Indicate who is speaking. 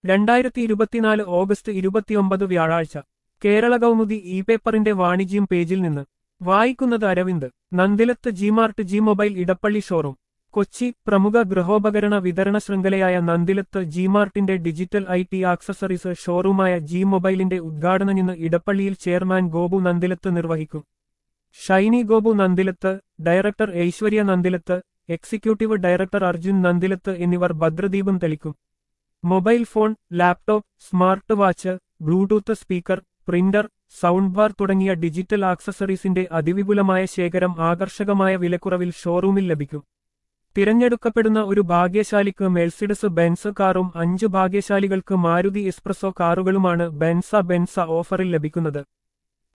Speaker 1: രണ്ടായിരത്തി ഇരുപത്തിനാല് ഓഗസ്റ്റ് ഇരുപത്തിയൊമ്പത് വ്യാഴാഴ്ച കേരള കൗമുദി ഇ പേപ്പറിന്റെ വാണിജ്യം പേജിൽ നിന്ന് വായിക്കുന്നത് Aravind Nandilath Gmart G mobile Edappally showroom Kochi പ്രമുഖ ഗൃഹോപകരണ വിതരണ ശൃംഖലയായ നന്ദിലത്ത് ജിമാർട്ടിന്റെ ഡിജിറ്റൽ ഐ ടി ആക്സസറീസ് ഷോറൂമായ ജി മൊബൈലിന്റെ ഉദ്ഘാടനം ഇന്ന് ഇടപ്പള്ളിയിൽ ചെയർമാൻ ഗോപു നന്ദിലത്ത് നിർവഹിക്കും Shiny Gopu Nandilath director Aishwarya Nandilath executive director Arjun Nandilath എന്നിവർ ഭദ്രദീപം തെളിക്കും mobile phone laptop smart watch bluetooth speaker printer sound bar തുടങ്ങിയ ഡിജിറ്റൽ ആക്സസറീസിന്റെ അതിവിപുലമായ ശേഖരം ആകർഷകമായ വിലക്കുറവിൽ ഷോറൂമിൽ ലഭിക്കും തിരഞ്ഞെടുക്കപ്പെടുന്ന ഒരു ഭാഗ്യശാലിക്ക് മെഴ്സിഡസ് ബെൻസ് കാറും അഞ്ച് ഭാഗ്യശാലികൾക്ക് മാരുതി എക്സ്പ്രസോ കാറുകളുമാണ് ബെൻസ ബെൻസ ഓഫറിൽ ലഭിക്കുന്നത്